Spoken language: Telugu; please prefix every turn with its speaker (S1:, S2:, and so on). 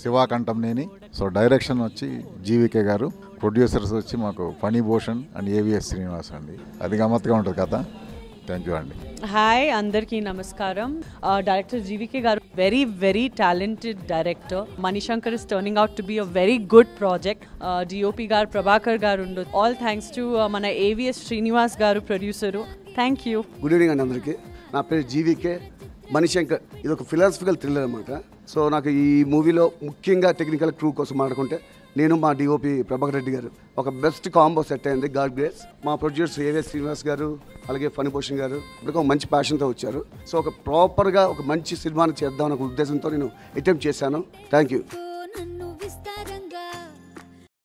S1: శివాకంఠం నేని సో డైరెక్షన్ వచ్చి జీవికే గారు ప్రొడ్యూసర్స్ వచ్చి మాకు ఫణి భూషణ్ అండ్ ఏవిఎస్ శ్రీనివాస్ అండి అది గమ్మత్తుగా ఉంటుంది కదా థ్యాంక్ యూ అండి
S2: హాయ్ అందరికీ నమస్కారం director G V K garu very very talented director Manishankar is turning out to be a very good project D O P garu Prabhakar garu ఉండు ఆల్ థ్యాంక్స్ టు మన A V S Srinivas garu producer thank you
S3: good evening అండి అందరికీ నా పేరు జీవికే మణిశంకర్ ఇది ఒక ఫిలాసఫికల్ థ్రిల్లర్ అనమాట సో నాకు ఈ మూవీలో ముఖ్యంగా టెక్నికల్ క్రూ కోసం మాట్లాడుకుంటే నేను మా డిఓపి ప్రభాకర్ రెడ్డి గారు ఒక బెస్ట్ కాంబో సెట్ అయింది గాడ్ గ్రేస్ మా ప్రొడ్యూసర్ ఏవిఎస్ శ్రీనివాస్ గారు అలాగే ఫణి భూషణ్ గారు ఇప్పుడు ఒక మంచి ప్యాషన్తో వచ్చారు సో ఒక ప్రాపర్గా ఒక మంచి సినిమాని చేద్దాం అనే ఒక ఉద్దేశంతో నేను అటెంప్ట్ చేశాను థ్యాంక్ యూ